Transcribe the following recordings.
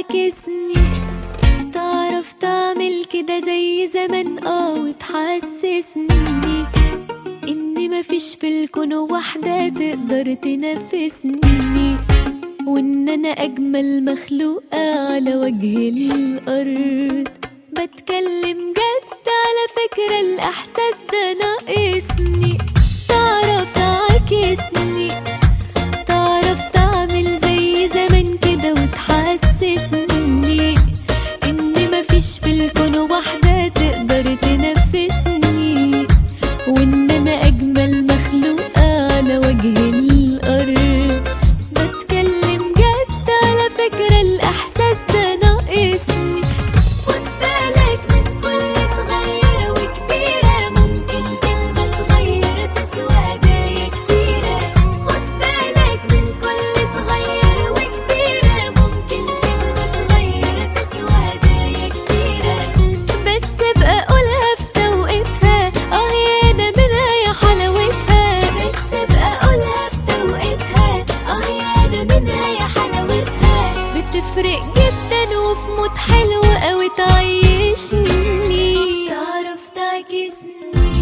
تعكسني تعرف تعمل كده زي زمان اه وتحسسني ان مفيش في الكون واحدة تقدر تنفسني وان انا اجمل مخلوقة على وجه الارض بتكلم جد على فكرة الاحساس ده ناقصني تعرف تعكسني تعرف تعمل زي زمان كده وتحسسني ان مفيش في الكون واحدة تقدر تنفسني وان انا اجمل مخلوقة على وجه الارض بتكلم جد على فكرة الاحساس ده ناقصني خد بالك من كل صغيرة وكبيرة ممكن كلمة صغيرة تسوى هدايا كتيرة خد بالك من كل صغيرة وكبيرة ممكن كلمة صغيرة تسوى هدايا كتيرة بس ابقى قولها في توقيتها اه يا انا منها يا حلاوتها بس ابقى قولها في توقيتها اه يا انا منها يا حلاوتها بتفرق جدا وفي مود حلو قوي تعيشني تعرف تعكسني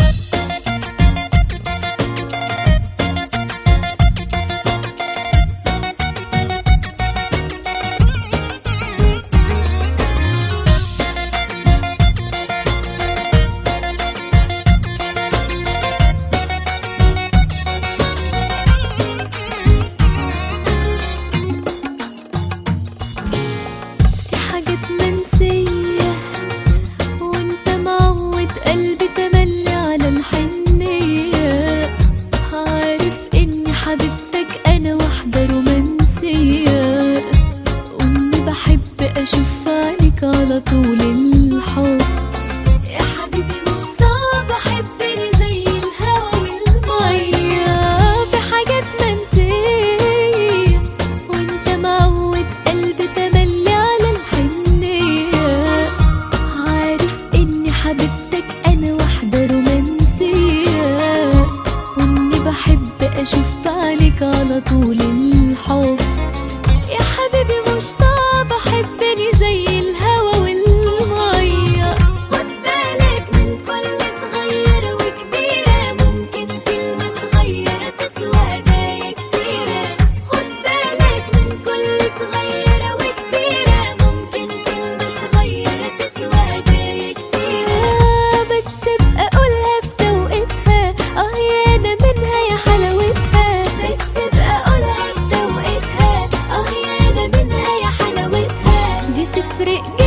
في حاجات منسية وانت معود قلبي تملي على الحنية عارف اني حبيبتك انا واحدة رومانسية واني بحب اشوف عينك على طول الحب يا حبيبي مش صعب احبني زي الهوا والمية في حاجات منسية وانت معود قلبي تملي على الحنية عارف اني حبيبتك انا واحدة رومانسية واني بحب اشوف عليك على طول الحب يا حبيبي مش صعب احبني زي الهوا والمية خد بالك من كل صغيرة وكبيرة ممكن كلمة صغيرة تسوى هدايا كتيرة خد بالك من كل صغيرة وكبيرة ممكن كلمة صغيرة تسوى هدايا كتيرة آه بس ابقى قولها في توقيتها اه يا انا منها يا حلاوتها بس ابقى قولها في توقيتها اه يا انا منها يا حلاوتها دي تفرق